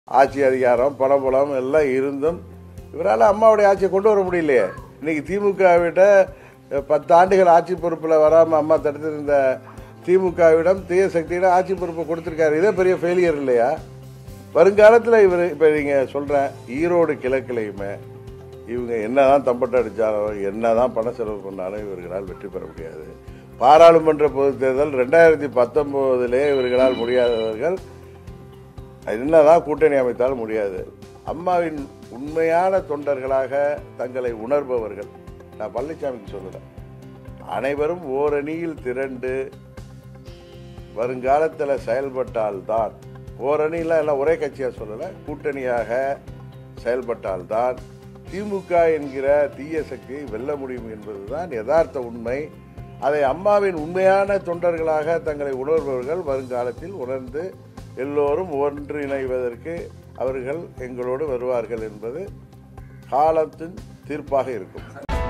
ஆட்சி அதிகாரம் பணபலம் எல்லாம் இருந்தும் இவரால் அம்மாவுடைய ஆட்சியை கொண்டு வர முடியலையே இன்னைக்கு திமுகவிட பத்து ஆண்டுகள் ஆட்சி பொறுப்பில் வராமல் அம்மா தடுத்திருந்த திமுகவிடம் தீய சக்தியிடம் ஆட்சி பொறுப்பை கொடுத்துருக்காரு இதே பெரிய ஃபெயிலியர் இல்லையா வருங்காலத்தில் இவர் இப்போ நீங்கள் சொல்கிறேன் ஈரோடு கிழக்கிலையுமே இவங்க என்னதான் தம்பட்டம் அடித்தாலும் என்னதான் பண செலவு பண்ணாலும் இவர்களால் வெற்றி பெற முடியாது பாராளுமன்ற பொதுத் தேர்தல் ரெண்டாயிரத்தி பத்தொம்போதிலே இவர்களால் முடியாதவர்கள் என்னதான் கூட்டணி அமைத்தாலும் முடியாது அம்மாவின் உண்மையான தொண்டர்களாக தங்களை உணர்பவர்கள் நான் பழனிசாமிக்கு சொல்லல அனைவரும் ஓரணியில் திரண்டு வருங்காலத்தில் செயல்பட்டால்தான் ஓரணியில் எல்லாம் ஒரே கட்சியாக சொல்லலை கூட்டணியாக செயல்பட்டால்தான் திமுக என்கிற தீய சக்தியை வெல்ல முடியும் என்பதுதான் யதார்த்த உண்மை அதை அம்மாவின் உண்மையான தொண்டர்களாக தங்களை உணர்பவர்கள் வருங்காலத்தில் உணர்ந்து எல்லோரும் ஒன்றிணைவதற்கு அவர்கள் எங்களோடு வருவார்கள் என்பது காலத்தின் தீர்ப்பாக இருக்கும்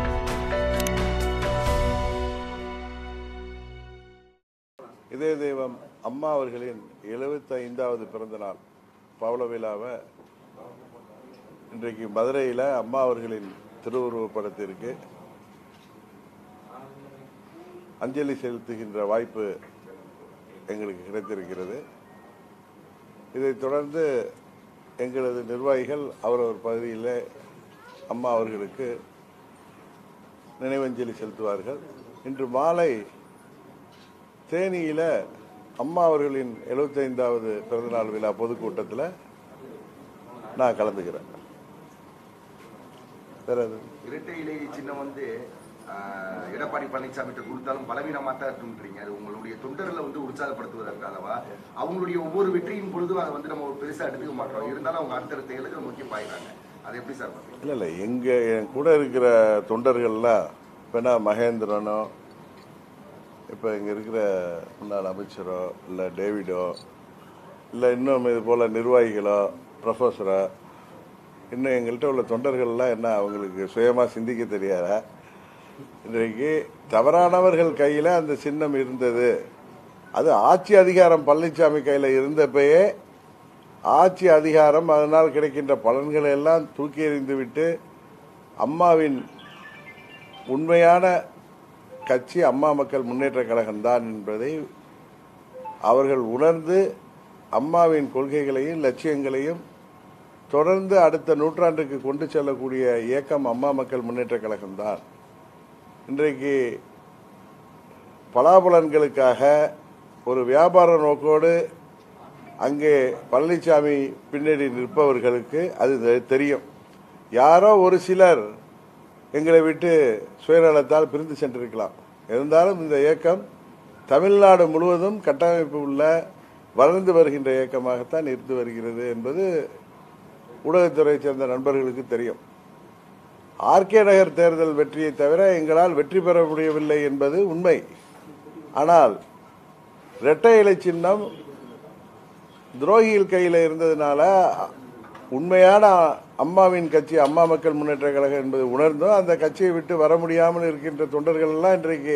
இதய தெய்வம் அம்மா அவர்களின் எழுபத்தி ஐந்தாவது பிறந்த நாள் பவள விழாவை இன்றைக்கு மதுரையில் அம்மா அவர்களின் திருவுருவப் படத்திற்கு அஞ்சலி செலுத்துகின்ற வாய்ப்பு எங்களுக்கு கிடைத்திருக்கிறது இதைத் தொடர்ந்து எங்களது நிர்வாகிகள் அவரவர் பகுதியில் அம்மா அவர்களுக்கு நினைவஞ்சலி செலுத்துவார்கள் இன்று மாலை தேனியில் அம்மா அவர்களின் எழுபத்தைந்தாவது பிறந்தநாள் விழா பொதுக்கூட்டத்தில் நான் கலந்துக்கிறேன் வேற எதுவும் இரட்டை இலை சின்னம் வந்து ஆஹ், எடப்பாடி பழனிசாமி கிட்ட கொடுத்தாலும் பலவீனமா தான் இருக்குன்றீங்க அது உங்களுடைய தொண்டர்களை வந்து உற்சாகப்படுத்துவதற்காகவா அவங்களுடைய ஒவ்வொரு வெற்றியின் பொழுதும் அதை வந்து நம்ம ஒரு பெருசா எடுத்துக்க மாட்டோம் இருந்தாலும் அவங்க அடுத்தடுத்த இலக்கை நோக்கி பாயிறாங்க அது எப்படி சார் பாக்குறீங்க இல்லை இல்லை எங்கே என் கூட இருக்கிற தொண்டர்கள்லாம் இப்போனா மகேந்திரனோ இப்போ இங்கே இருக்கிற முன்னாள் அமைச்சரோ இல்லை டேவிடோ இல்லை இன்னும் இது போல் நிர்வாகிகளோ ப்ரொஃபஸரோ இன்னும் எங்கள்கிட்ட உள்ள தொண்டர்கள்லாம் என்ன அவங்களுக்கு சுயமாக சிந்திக்க தெரியாதா இன்றைக்கு தவறானவர்கள் கையில் அந்த சின்னம் இருந்தது அது ஆட்சி அதிகாரம் பழனிசாமி கையில் இருந்தப்பயே ஆட்சி அதிகாரம் அதனால் கிடைக்கின்ற பலன்களை எல்லாம் தூக்கி எறிந்து விட்டு அம்மாவின் உண்மையான கட்சி அம்மா மக்கள் முன்னேற்ற கழகம்தான் என்பதை அவர்கள் உணர்ந்து அம்மாவின் கொள்கைகளையும் லட்சியங்களையும் தொடர்ந்து அடுத்த நூற்றாண்டுக்கு கொண்டு செல்லக்கூடிய இயக்கம் அம்மா மக்கள் முன்னேற்ற கழகம்தான் இன்றைக்கு பலாபலன்களுக்காக ஒரு வியாபார நோக்கோடு அங்கே பழனிசாமி பின்னாடி நிற்பவர்களுக்கு அது தெ- தெரியும் யாரோ ஒரு சிலர் எங்களை விட்டு சுயநலத்தால் பிரிந்து சென்றிருக்கலாம் இருந்தாலும் இந்த இயக்கம் தமிழ்நாடு முழுவதும் கட்டமைப்பு உள்ள வளர்ந்து வருகின்ற இயக்கமாகத்தான் இருந்து வருகிறது என்பது ஊடகத்துறையை சேர்ந்த நண்பர்களுக்கு தெரியும் ஆர்கே நகர் தேர்தல் வெற்றியை தவிர எங்களால் வெற்றி பெற முடியவில்லை என்பது உண்மை ஆனால் இரட்டை இலை சின்னம் துரோகிகள் கையில் இருந்ததுனால உண்மையான அம்மாவின் கட்சி அம்மா மக்கள் முன்னேற்ற கழகம் என்பதை உணர்ந்தும் அந்த கட்சியை விட்டு வர முடியாமல் இருக்கின்ற தொண்டர்கள் எல்லாம் இன்றைக்கு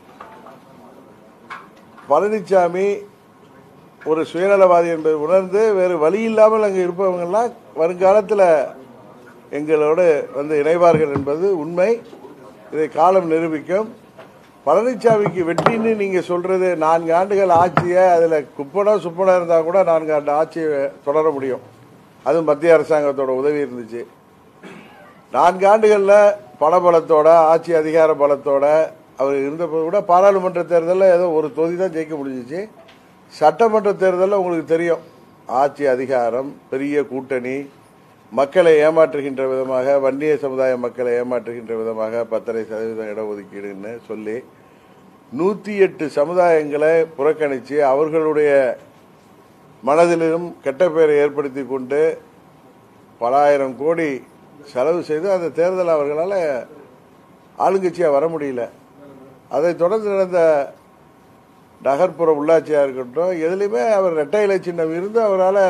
பழனிசாமி ஒரு சுயநலவாதி என்பதை உணர்ந்து வேறு வழி இல்லாமல் அங்கே இருப்பவங்கெல்லாம் வருங்காலத்தில் எங்களோடு வந்து இணைவார்கள் என்பது உண்மை இதை காலம் நிரூபிக்கும் பழனிசாமிக்கு வெற்றின்னு நீங்க சொல்றது நான்கு ஆண்டுகள் ஆட்சியை அதுல குப்பனோ சுப்பனோ இருந்தா கூட நான்கு ஆண்டு ஆட்சியை தொடர முடியும் அது மத்திய அரசாங்கத்தோட உதவி இருந்துச்சு நான்கு ஆண்டுகள்ல பணபலத்தோட ஆட்சி அதிகார பலத்தோட அவர் இருந்தபோது கூட பாராளுமன்ற தேர்தலில் ஏதோ ஒரு தொகுதி தான் ஜெயிக்க முடிஞ்சிச்சு சட்டமன்ற தேர்தலில் உங்களுக்கு தெரியும் ஆட்சி அதிகாரம் பெரிய கூட்டணி மக்களை ஏமாற்றுகின்ற விதமாக வன்னிய சமுதாய மக்களை ஏமாற்றுகின்ற விதமாக பத்தரை சதவீதம் இடஒதுக்கீடுன்னு சொல்லி நூற்றி எட்டு சமுதாயங்களை புறக்கணித்து அவர்களுடைய மனதிலும் கெட்ட பெயரை ஏற்படுத்தி கொண்டு பல ஆயிரம் கோடி செலவு செய்து அந்த தேர்தல் அவர்களால் ஆளுங்கட்சியாக வர முடியல அதை தொடர்ந்து நடந்த நகர்ப்புற உள்ளாட்சியாக இருக்கட்டும் எதுலையுமே அவர் இரட்டை இலை சின்னம் இருந்து அவரால்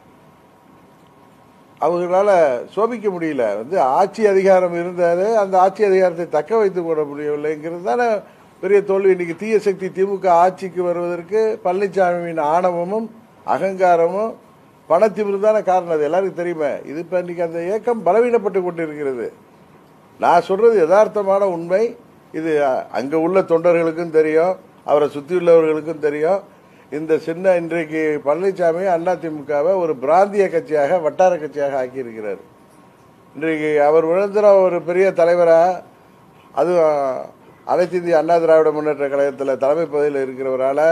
அவங்களால சோபிக்க முடியல வந்து ஆட்சி அதிகாரம் இருந்தாரு அந்த ஆட்சி அதிகாரத்தை தக்க வைத்துக் கொள்ள முடியவில்லைங்கிறது தானே பெரிய தோல்வி இன்னைக்கு தீய சக்தி திமுக ஆட்சிக்கு வருவதற்கு பழனிசாமியின் ஆணவமும் அகங்காரமும் பணத்திமிரு தானே காரணம் அது எல்லாருக்கும் தெரியுமே இது இப்போ இன்னைக்கு அந்த இயக்கம் பலவீனப்பட்டு கொண்டு இருக்கிறது நான் சொல்றது யதார்த்தமான உண்மை இது அ- அங்க உள்ள தொண்டர்களுக்கும் தெரியும் அவரை சுற்றியுள்ளவர்களுக்கும் தெரியும் இந்த சின்ன இன்றைக்கு பழனிசாமி அதிமுகவை ஒரு பிராந்திய கட்சியாக வட்டார கட்சியாக ஆக்கியிருக்கிறார் இன்றைக்கு அவர் விழுந்துற ஒரு பெரிய தலைவரா அது அனைத்து இந்திய அண்ணா திராவிட முன்னேற்ற கழகத்தில் தலைமை பதவியில் இருக்கிறவரால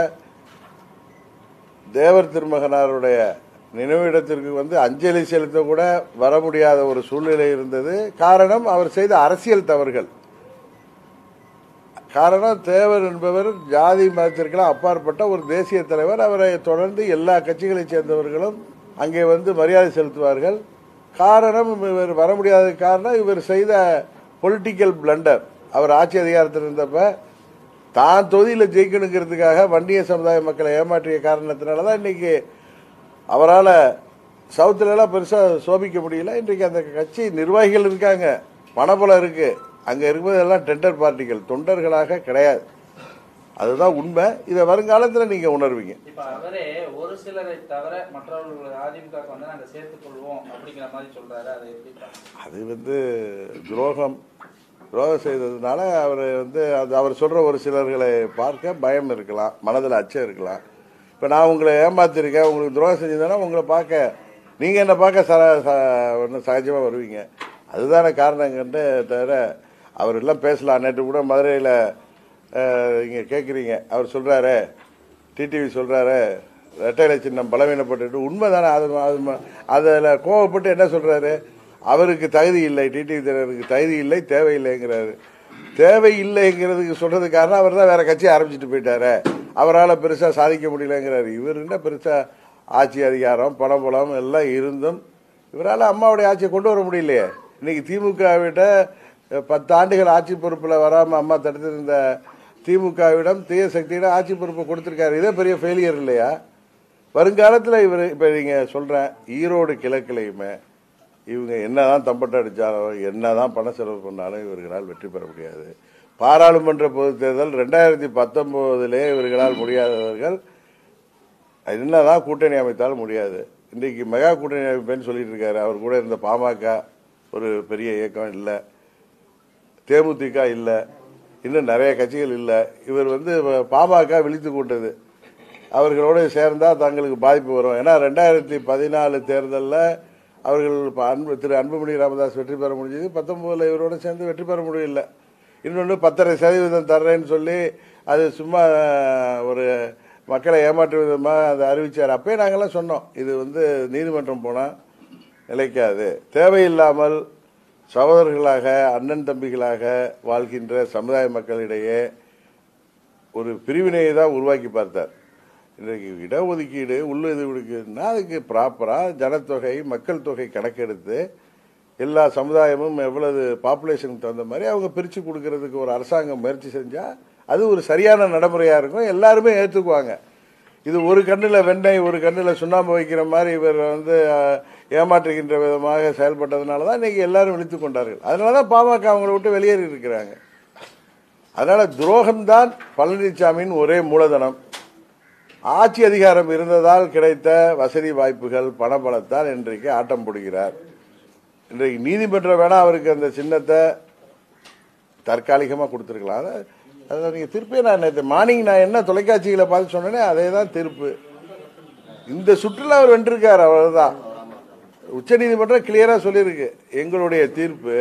தேவர் திருமகனாருடைய நினைவிடத்திற்கு வந்து அஞ்சலி செலுத்த கூட வர முடியாத ஒரு சூழ்நிலை இருந்தது காரணம் அவர் செய்த அரசியல் தவறுகள் காரணம் தேவர் என்பவர் ஜாதி மதத்திற்கெல்லாம் அப்பாற்பட்ட ஒரு தேசிய தலைவர் அவரை தொடர்ந்து எல்லா கட்சிகளைச் சேர்ந்தவர்களும் அங்கே வந்து மரியாதை செலுத்துவார்கள் காரணம் இவர் வர முடியாத காரணம் இவர் செய்த பொலிட்டிக்கல் பிளண்டர் அவர் ஆட்சி அதிகாரத்தில் இருந்தப்ப தான் தொகுதியில் ஜெயிக்கணுங்கிறதுக்காக வண்டிய சமுதாய மக்களை ஏமாற்றிய காரணத்தினால தான் இன்னைக்கு அவரால் சவுத்துலலாம் பெருசாக சோபிக்க முடியல இன்றைக்கு அந்த கட்சி நிர்வாகிகள் இருக்காங்க பணபலம் இருக்கு அங்கே இருக்கும்போது எல்லாம் டெண்டர் பார்ட்டிகள் தொண்டர்களாக கிடையாது அதுதான் உண்மை இதை வருங்காலத்தில் நீங்கள் உணர்வீங்க இப்ப அவரே ஒரு சிலரை தவிர மற்றவர்கள் அதிமுக வந்து நாங்க சேர்த்துக் கொள்வோம் அப்படிங்கிற மாதிரி சொல்றாரு அதை எப்படி பாக்குறீங்க? அது வந்து துரோகம் துரோகம் செய்ததுனால அவர் வந்து அது அவர் சொல்கிற ஒரு சிலர்களை பார்க்க பயம் இருக்கலாம் மனதில் அச்சம் இருக்கலாம் இப்போ நான் உங்களை ஏமாத்திருக்கேன் உங்களுக்கு துரோகம் செஞ்சதுன்னா உங்களை பார்க்க நீங்கள் என்னை பார்க்க ச ஒன்றும் சகஜமாக வருவீங்க அதுதானே காரணம் கண்டு தவிர அவர் எல்லாம் பேசலாம் நேற்று கூட மதுரையில் இங்கே கேட்குறீங்க அவர் சொல்கிறாரு டிடிவி சொல்கிறாரு ரெட்டையில சின்னம் பலவீனப்பட்டு உண்மை தானே அது அதில் கோவப்பட்டு என்ன சொல்கிறாரு அவருக்கு தகுதி இல்லை டிடிவி தினருக்கு தகுதி இல்லை தேவையில்லைங்கிறாரு தேவையில்லைங்கிறதுக்கு சொல்றது காரணம் அவர் தான் வேற கட்சி ஆரம்பிச்சுட்டு போயிட்டாரு அவரால் பெருசாக சாதிக்க முடியலங்கிறாரு இவர் என்ன பெருசாக ஆட்சி அதிகாரம் பணபலம் எல்லாம் இருந்தும் இவரால் அம்மாவுடைய ஆட்சியை கொண்டு வர முடியலையே இன்னைக்கு திமுகவிட்ட பத்து ஆண்டுகள் ஆட்சி பொறுப்பில் வராமல் அம்மா தடுத்திருந்த திமுகவிடம் தீய சக்தியிடம் ஆட்சி பொறுப்பை கொடுத்துருக்காரு இதே பெரிய ஃபெயிலியர் இல்லையா வருங்காலத்தில் இவர் இப்போ நீங்கள் சொல்கிறேன் ஈரோடு கிழக்குலையுமே இவங்க என்னதான் தம்பட்டம் அடித்தாலும் என்னதான் பண செலவு பண்ணாலும் இவர்களால் வெற்றி பெற முடியாது பாராளுமன்ற பொதுத் தேர்தல் ரெண்டாயிரத்தி பத்தொம்போதிலே இவர்களால் முடியாதவர்கள் என்னதான் கூட்டணி அமைத்தாலும் முடியாது இன்றைக்கு மெகா கூட்டணி அமைப்பேன்னு சொல்லிட்டு இருக்காரு அவர் கூட இருந்த பாமக ஒரு பெரிய இயக்கம் இல்லை தேமுதிக இல்லை இன்னும் நிறைய கட்சிகள் இல்லை இவர் வந்து பாமக விழித்து கொண்டது அவர்களோடு சேர்ந்தா தங்களுக்கு பாதிப்பு வரும் ஏன்னா ரெண்டாயிரத்தி பதினாலு தேர்தலில் அவர்கள் இப்ப அன்பு திரு அன்புமணி ராமதாஸ் வெற்றி பெற முடிஞ்சது பத்தொன்பதுல இவரோட சேர்ந்து வெற்றி பெற முடியல இன்னொன்று பத்தரை சதவீதம் தர்றேன்னு சொல்லி அது சும்மா ஒரு மக்களை ஏமாற்றும் விதமாக அதை அறிவிச்சார் அப்பயே நாங்கெல்லாம் சொன்னோம் இது வந்து நீதிமன்றம் போனால் நிலைக்காது தேவையில்லாமல் சகோதரர்களாக அண்ணன் தம்பிகளாக வாழ்கின்ற சமுதாய மக்களிடையே ஒரு பிரிவினையை தான் உருவாக்கி பார்த்தார் இன்றைக்கு இடஒதுக்கீடு உள்ளொதுக்கீடுனா அதுக்கு ப்ராப்பராக ஜனத்தொகை மக்கள் தொகை கணக்கெடுத்து எல்லா சமுதாயமும் எவ்வளவு பாப்புலேஷனுக்கு தகுந்த மாதிரி அவங்க பிரித்து கொடுக்கறதுக்கு ஒரு அரசாங்கம் முயற்சி செஞ்சால் அது ஒரு சரியான நடைமுறையாக இருக்கும் எல்லாருமே ஏற்றுக்குவாங்க இது ஒரு கண்ணில் வெண்ணெய் ஒரு கண்ணில் சுண்ணாம்பு வைக்கிற மாதிரி இவர் வந்து அஹ், ஏமாற்றுகின்ற விதமாக செயல்பட்டதுனால தான் இன்னைக்கு எல்லாரும் விழித்து கொண்டார்கள் அதனால தான் பாமக அவங்கள விட்டு வெளியேறி இருக்கிறாங்க அதனால துரோகம்தான் பழனிசாமியின் ஒரே மூலதனம் ஆட்சி அதிகாரம் இருந்ததால் கிடைத்த வசதி வாய்ப்புகள் பணபலத்தால் இன்றைக்கு ஆட்டம் போடுகிறார் இன்றைக்கு நீதிமன்றம் வேணா அவருக்கு அந்த சின்னத்தை தற்காலிகமாக கொடுத்துருக்கலாம் அதை அதை நீங்கள் திருப்பி நான் நேற்று மார்னிங் நான் என்ன தொலைக்காட்சிகளை பார்த்து சொன்னேனே அதே தான் தீர்ப்பு இந்த சுற்றுலா அவர் வென்றிருக்கார் அவ்வளவுதான் உச்சநீதிமன்றம் கிளியரா சொல்லியிருக்கு எங்களுடைய தீர்ப்பு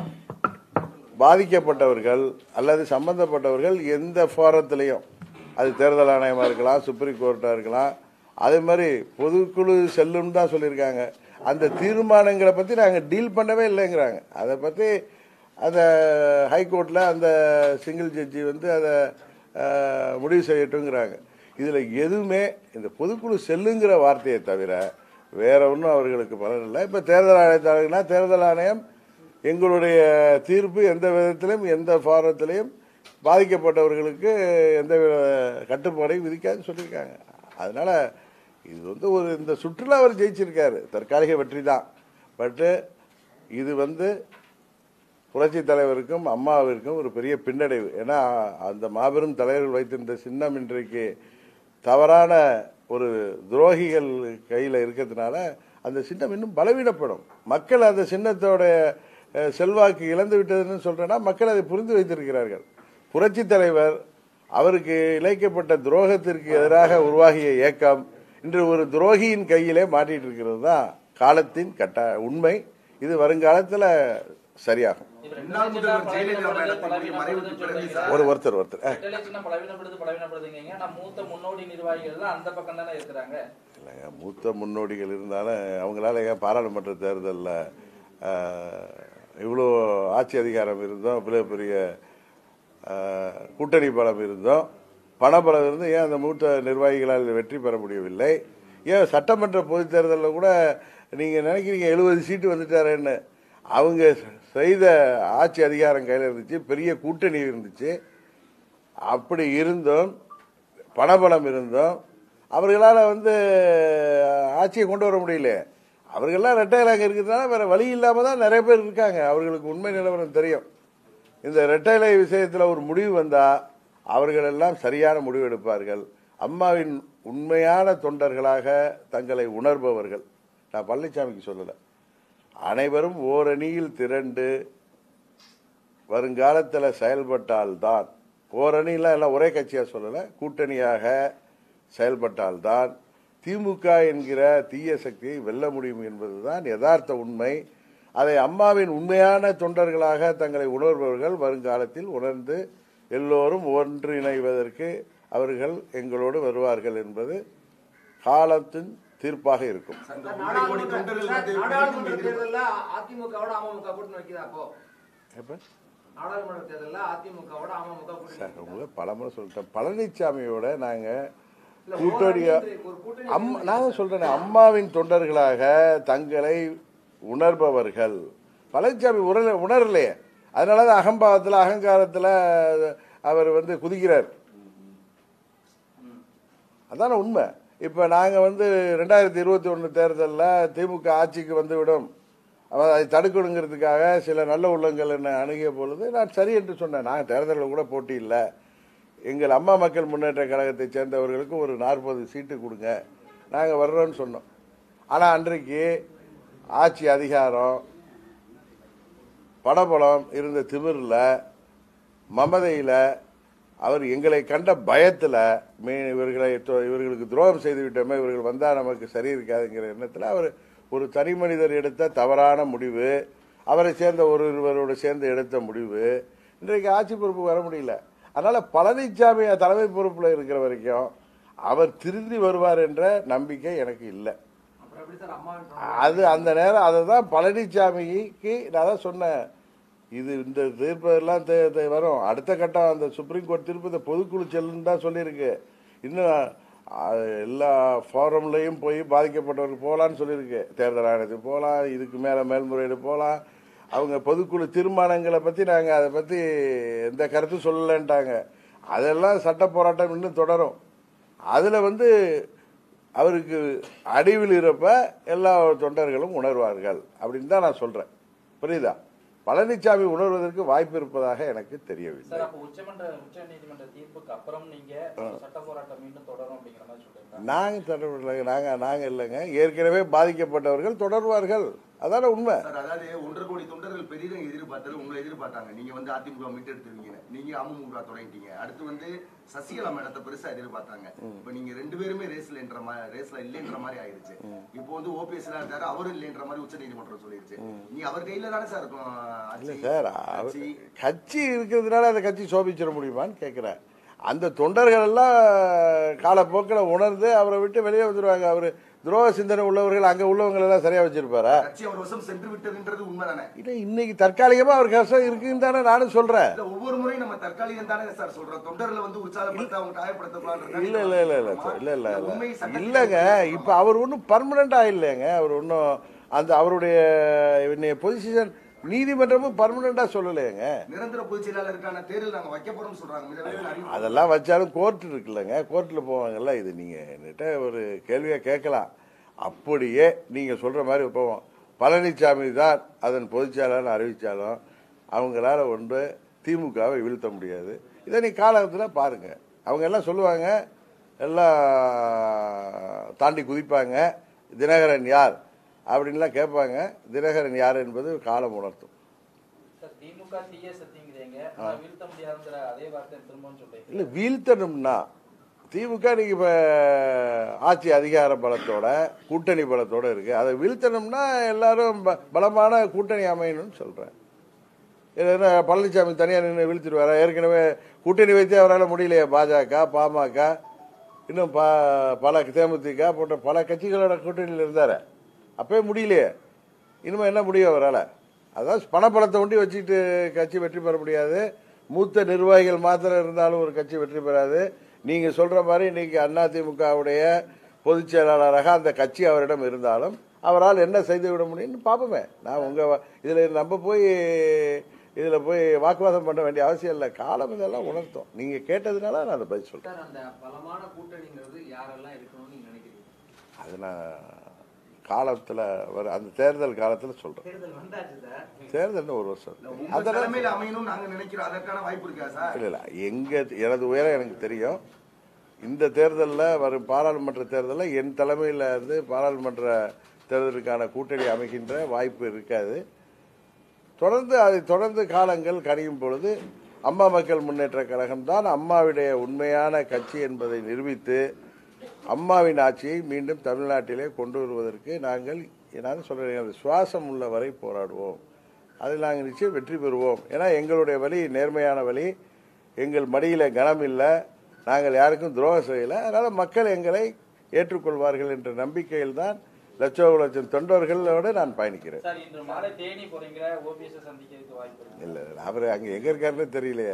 பாதிக்கப்பட்டவர்கள் அல்லது சம்பந்தப்பட்டவர்கள் எந்த ஃபாரத்திலையும் அது தேர்தல் ஆணையமாக இருக்கலாம் சுப்ரீம் கோர்ட்டாக இருக்கலாம் அதே மாதிரி பொதுக்குழு செல்லும் தான் சொல்லியிருக்காங்க அந்த தீர்மானங்களை பற்றி நாங்கள் டீல் பண்ணவே இல்லைங்கிறாங்க அதை பற்றி அந்த ஹைகோர்ட்டில் அந்த சிங்கிள் ஜட்ஜி வந்து அதை அஹ், முடிவு செய்யட்டுங்கிறாங்க இதில் எதுவுமே இந்த பொதுக்குழு செல்லுங்கிற வார்த்தையை தவிர வேற ஒன்றும் அவர்களுக்கு பலன் இல்லை இப்போ தேர்தல் ஆணையத்தாளர்கள்னா தேர்தல் ஆணையம் எங்களுடைய தீர்ப்பு எந்த விதத்திலும் எந்த ஃபாரத்திலையும் பாதிக்கப்பட்டவர்களுக்கு எந்த வித கட்டுப்பாடையும் விதிக்காதுன்னு சொல்லியிருக்காங்க அதனால இது வந்து ஒரு இந்த சுற்றுலா அவர் ஜெயிச்சிருக்காரு தற்காலிக வெற்றி தான் பட்டு இது வந்து புரட்சி தலைவருக்கும் அம்மாவிற்கும் ஒரு பெரிய பின்னடைவு ஏன்னா அந்த மாபெரும் தலைவர்கள் வைத்திருந்த சின்னம் இன்றைக்கு தவறான ஒரு துரோகிகள் கையில் இருக்கிறதுனால அந்த சின்னம் இன்னும் பலவீனப்படும் மக்கள் அந்த சின்னத்தோட அஹ், செல்வாக்கு இழந்து விட்டதுன்னு சொல்றேன்னா மக்கள் அதை புரிந்து வைத்திருக்கிறார்கள் புரட்சி தலைவர் அவருக்கு இழைக்கப்பட்ட துரோகத்திற்கு எதிராக உருவாகிய இயக்கம் இன்று ஒரு துரோகியின் கையிலே மாட்டிட்டு இருக்கிறது தான் காலத்தின் கட்ட உண்மை இது வருங்காலத்தில் சரியாகும் இப்ப முன்னாள் முதல்வர் ஜெயலலிதா பலவீனப்படுது, மேடத்தினுடைய மறைவுக்கு பிறகு சார் ஒரு ஒருத்தர் ஒருத்தர் அஹ், ரெட்டலை சின்னம் பலவீனப்படுது பலவீனப்படுதுங்க ஆனா மூத்த முன்னோடி நிர்வாகிகள் எல்லாம் அந்த பக்கம் தானே இருக்கிறாங்க இல்லைங்க மூத்த முன்னோடிகள் இருந்தாலும் அவங்களால ஏன் பாராளுமன்ற தேர்தலில் இவ்வளோ ஆட்சி அதிகாரம் இருந்தோம் இவ்வளோ பெரிய ஆஹ், கூட்டணி பலம் இருந்தோம் பணபலம் இருந்தும் ஏன் அந்த மூத்த நிர்வாகிகளால் வெற்றி பெற முடியவில்லை ஏன் சட்டமன்ற பொதுத் தேர்தலில் கூட நீங்கள் நினைக்கிறீங்க எழுபது சீட்டு வந்துட்டாரேன்னு அவங்க செய்த ஆட்சி அதிகாரம் கையில் இருந்துச்சு பெரிய கூட்டணி இருந்துச்சு அப்படி இருந்தும் பணபலம் இருந்தும் அவர்களால் வந்து ஆட்சியை கொண்டு வர முடியல அவர்கள்லாம் ரெட்டையில அங்கே இருக்கிறதுனால வேற வழி இல்லாமல் தான் நிறைய பேர் இருக்காங்க அவர்களுக்கு உண்மை நிலவரம் தெரியும் இந்த ரெட்டைலை விஷயத்தில் ஒரு முடிவு வந்தால் அவர்கள் எல்லாம் சரியான முடிவு எடுப்பார்கள் அம்மாவின் உண்மையான தொண்டர்களாக தங்களை உணர்பவர்கள் நான் பழனிசாமிக்கு சொல்லலை அனைவரும் ஓரணியில் திரண்டு வருங்காலத்தில் செயல்பட்டால்தான் ஓரணிலாம் எல்லாம் ஒரே கட்சியாக சொல்லலை கூட்டணியாக செயல்பட்டால்தான் திமுக என்கிற தீய சக்தியை வெல்ல முடியும் என்பதுதான் யதார்த்த உண்மை அதை அம்மாவின் உண்மையான தொண்டர்களாக தங்களை உணர்பவர்கள் வருங்காலத்தில் உணர்ந்து எல்லோரும் ஒன்றிணைவதற்கு அவர்கள் எங்களோடு வருவார்கள் என்பது காலத்தின் தீர்ப்பாக இருக்கும் சார், இந்த ஒன்றரை கோடி தொண்டர்கள் வந்து நாடாளுமன்ற பெரிதும் எதிர்ப்பு- தேர்தல்ல அதிமுகவோட அமமுக கூட்டணி வைக்குதா அப்போ எப்ப நாடாளுமன்ற தேர்தல்ல அதிமுகவோட அமமுக கூட்டணி சார் வைக்குதா? உங்களை பலமுறை சொல்லிட்டேன் பழனிசாமியோட நாங்கள் இல்ல, கூட்டணியா ஒரு அணி- ஒரு கூட்டணி அம்மா நான் சொல்றேன் அம்மாவின் தொண்டர்களாக தங்களை உணர்பவர்கள் பழனிசாமி உணர உணரலையே அதனால தான் அகம்பாவத்தில் அகங்காரத்தில் அவர் வந்து குதிக்கிறார் அதான உண்மை இப்போ நாங்கள் வந்து ரெண்டாயிரத்தி இருபத்தி ஒன்று தேர்தலில் திமுக ஆட்சிக்கு வந்துவிடும் அவ- அதை தடுக்கணுங்கிறதுக்காக சில நல்ல உள்ளங்கள் என்னை அணுகிய பொழுது நான் சரி என்று சொன்னேன் நான் தேர்தலில் கூட போட்டி இல்லை எங்கள் அம்மா மக்கள் முன்னேற்ற கழகத்தை சேர்ந்தவர்களுக்கு ஒரு நாற்பது சீட்டு கொடுங்க நாங்கள் வர்றோம்னு சொன்னோம் ஆனால் அன்றைக்கு ஆட்சி அதிகாரம் படபலம் இருந்த திமிரில் மமதையில் அவர் எங்களை கண்ட பயத்தில் மீ இவர்களை தொ- இவர்களுக்கு துரோகம் செய்து விட்டோமே இவர்கள் வந்தால் நமக்கு சரி இருக்காதுங்கிற எண்ணத்தில் அவர் ஒரு தனி மனிதர் எடுத்த தவறான முடிவு அவரை சேர்ந்த ஒருவரோடு சேர்ந்து எடுத்த முடிவு இன்றைக்கு ஆட்சி பொறுப்பு வர முடியல அதனால பழனிசாமி தலைமை பொறுப்பில் இருக்கிற வரைக்கும் அவர் திருந்தி வருவார் என்ற நம்பிக்கை எனக்கு இல்லை அப்புறம் எப்படி சார் அம்மாவின் தொண்டர்கள்? அது அந்த நேரம் அதை தான் பழனிசாமிக்கு நான் தான் சொன்னேன் இது இந்த தீர்ப்பெல்லாம் தே- தே- வரும் அடுத்த கட்டம் அந்த சுப்ரீம் கோர்ட் தீர்ப்பு இந்த பொதுக்குழு செல்லுன்னு தான் சொல்லியிருக்கு இன்னும் அது எல்லா ஃபாரம்லையும் போய் பாதிக்கப்பட்டவருக்கு போகலான்னு சொல்லியிருக்கு தேர்தல் ஆணையத்துக்கு போகலாம் இதுக்கு மேலே மேல்முறையீடு போகலாம் அவங்க பொதுக்குழு தீர்மானங்களை பற்றி நாங்கள் அதை பற்றி எந்த கருத்தும் சொல்லலைன்ட்டாங்க அதெல்லாம் சட்ட போராட்டம் இன்னும் தொடரும் அதில் வந்து அவருக்கு அடிவில் இருப்ப எல்லா தொண்டர்களும் உணர்வார்கள் அப்படின்னு தான் நான் சொல்றேன் புரியுதா பழனிசாமி உணர்வதற்கு வாய்ப்பு இருப்பதாக எனக்கு தெரியவில்லை சார் அப்ப உச்சமன்ற உச்ச நீதிமன்ற தீர்ப்புக்கு அப்புறம் நீங்க சட்ட போராட்டம் மீண்டும் தொடரும் அப்படிங்கிற மாதிரி சொல்றீங்களா நாங்கள் தொடர்பு நாங்க நாங்க இல்லைங்க ஏற்கனவே பாதிக்கப்பட்டவர்கள் தொடர்வார்கள் அதான உண்மை சார் அதாவது ஒன்றரை கோடி தொண்டர்கள் பெரிதும் எதிர்பார்த்தது உங்களை எதிர்பார்த்தாங்க நீங்க வந்து அதிமுக மீட்டெடுத்துருவீங்க நீங்க அமமுக தொடங்கிட்டீங்க அடுத்து வந்து சசிகலா மேடத்தை பெருசா எதிர்பார்த்தாங்க இப்ப நீங்க ரெண்டு பேருமே ரேஸ்ல என்ற மாதிரி ரேஸ்ல இல்லைன்ற மாதிரி ஆயிருச்சு இப்போ வந்து ஓபிஎஸ் இருக்காரு அவரும் இல்லைன்ற மாதிரி உச்ச நீதிமன்றம் சொல்லிருச்சு நீ அவர் கையில தானே சார் இருக்கும் இல்லை ஆட்சி. சார் அவர் ஆட்சி. கட்சி இருக்கிறதுனால அந்த கட்சி சோபிச்சிட முடியுமான்னு கேட்குறேன் அந்த தொண்டர்கள் எல்லாம் காலப்போக்கில் உணர்ந்து அவரை விட்டு வெளியே வந்துடுவாங்க அவர் துரோக சிந்தனை உள்ளவர்கள் அங்கே உள்ளவங்க எல்லாம் சரியாக வச்சிருப்பாரா கட்சி அவர் வசம் சென்று விட்டதுன்றது உண்மைதானே இல்லை இன்னைக்கு தற்காலிகமாக அவர் கஷ்டம் இருக்குன்னு தானே நானும் சொல்கிறேன் இல்ல ஒவ்வொரு முறையும் நம்ம தற்காலிகம் தானே சார் சொல்றோம் தொண்டர்களை வந்து உற்சாகப்படுத்த அவங்க காயப்படுத்தக்கூடாது இல்ல இல்ல இல்ல இல்ல சார், இல்ல இல்ல இல்ல இல்லைங்க இப்ப அவர் ஒன்றும் பர்மனண்டா இல்லைங்க அவர் ஒன்றும் அந்த அவருடைய பொசிஷன் நீதிமன்றமும் பர்மனண்டா சொல்லலைங்க நிரந்தர பொதுச் செயலாளருக்கான தேர்தல் நாங்க வைக்க போறோம்னு சொல்றாங்க மிக விரைவில் அறிவிப்பு. அதெல்லாம் வச்சாலும் கோர்ட் இருக்குல்லங்க கோர்ட்டில் போவாங்கல்ல இது நீங்க என்கிட்ட ஒரு கேள்வியா கேட்கலாம் அப்படியே நீங்க சொல்ற மாதிரி போவோம் பழனிசாமி தான் அதன் பொதுச்செயலாளர் அறிவிச்சாலும் அவங்களால ஒன்று திமுகவை வீழ்த்த முடியாது இதை நீ காலத்தில் பாருங்க அவங்க எல்லாம் சொல்லுவாங்க எல்லாம் தாண்டி குதிப்பாங்க தினகரன் யார் அப்படின்லாம் கேட்பாங்க தினகரன் யார் என்பது காலம் உணர்த்தும் சார் திமுக தீய சக்திங்கிறீங்க ஆனா வீழ்த்த முடியாதுங்கிற அதே வார்த்தை திரும்பவும் சொல்றீங்க இல்லை வீழ்த்தணும்னா திமுக இன்னைக்கு இப்போ ஆட்சி அதிகார பலத்தோட கூட்டணி பலத்தோட இருக்கு அதை வீழ்த்தணும்னா எல்லாரும் ப- பலமான கூட்டணி அமையணும்னு சொல்றேன் இல்லைன்னா பழனிசாமி தனியாக நின்று வீழ்த்திடுவாரா ஏற்கனவே கூட்டணி வைத்தே அவரால் முடியலையே பாஜக பாமக இன்னும் ப பல தேமுதிக போன்ற பல கட்சிகளோட கூட்டணியில் இருந்தார் அப்பவே முடியலையே இனிமே என்ன முடியும் அவரால் அதான் பணப்பலத்தை ஒண்டி வச்சுக்கிட்டு கட்சி வெற்றி பெற முடியாது மூத்த நிர்வாகிகள் மாத்திரம் இருந்தாலும் ஒரு கட்சி வெற்றி பெறாது நீங்க சொல்ற மாதிரி இன்னைக்கு அதிமுகவுடைய பொதுச் செயலாளராக அந்த கட்சி அவரிடம் இருந்தாலும் அவரால் என்ன செய்து விட முடியும்னு பார்ப்போமே நான் உங்க வ- இதுல நம்ம போய் இதுல போய் வாக்குவாதம் பண்ண வேண்டிய அவசியம் இல்லை காலம் இதெல்லாம் உணர்த்தும் நீங்க கேட்டதுனால நான் அதை பதில் சொல்றேன் சார் அந்த பலமான கூட்டணிங்கிறது யாரெல்லாம் இருக்கணும்னு நீங்க நினைக்கிறீங்க அது நான் காலத்துல வர அந்த தேர்தல் காலத்துல சொல்றேன் தேர்தல் வந்தாச்சு சார் தேர்தல் ஒரு வருஷம் இல்ல, இருக்கு. உங்க அதெல்லாம் தலைமையில அமையணும் நாங்க நினைக்கிறோம் அதற்கான வாய்ப்பு இருக்கா சார் இல்ல இல்ல எங்க எனது உயரம் எனக்கு தெரியும் இந்த தேர்தலில் வரும் பாராளுமன்ற தேர்தலில் என் தலைமையில் இருந்து பாராளுமன்ற தேர்தலுக்கான கூட்டணி அமைக்கின்ற வாய்ப்பு இருக்காது தொடர்ந்து அதை தொடர்ந்து காலங்கள் கணியும் பொழுது அம்மா மக்கள் முன்னேற்ற கழகம் தான் அம்மாவுடைய உண்மையான கட்சி என்பதை நிரூபித்து அம்மாவின் ஆட்சியை மீண்டும் தமிழ்நாட்டிலே கொண்டு வருவதற்கு நாங்கள் நான் சொல்றேன் அந்த சுவாசம் உள்ள வரை போராடுவோம் அதில் நாங்கள் நிச்சயம் வெற்றி பெறுவோம் ஏன்னா எங்களுடைய வழி நேர்மையான வழி எங்கள் மடியில கனம் இல்லை நாங்கள் யாருக்கும் துரோகம் செய்யலை அதனால் மக்கள் எங்களை ஏற்றுக்கொள்வார்கள் என்ற நம்பிக்கையில் தான் லட்சோப லட்சம் தொண்டர்களோடு நான் பயணிக்கிறேன் சார் இன்று மாலை தேனி போறீங்க ஓபிஎஸ் சந்திக்கிறதுக்கு வாய்ப்பு இருக்கு இல்லை அவர் அங்கே எங்கே இருக்காருன்னு தெரியலையே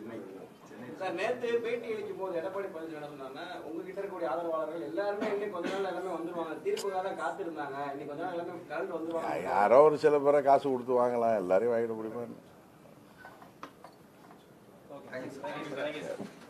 சார் நேத்து பேட்டி அளிக்கும் போது எடப்பாடி பழனிசாமி என்ன சொன்னாங்கன்னா உங்ககிட்ட இருக்கக்கூடிய ஆதரவாளர்கள் எல்லாருமே இன்னைக்கு கொஞ்ச நாள் எல்லாமே வந்துருவாங்க தீர்ப்புக்காக தான் காத்திருந்தாங்க இன்னைக்கு கொஞ்ச நாள் எல்லாமே கலந்து வந்துருவாங்க யாரோ ஒரு சில பேரை காசு கொடுத்து வாங்கலாம் எல்லாரையும் வாங்கிட முடியுமா என்ன? Okay thank you sir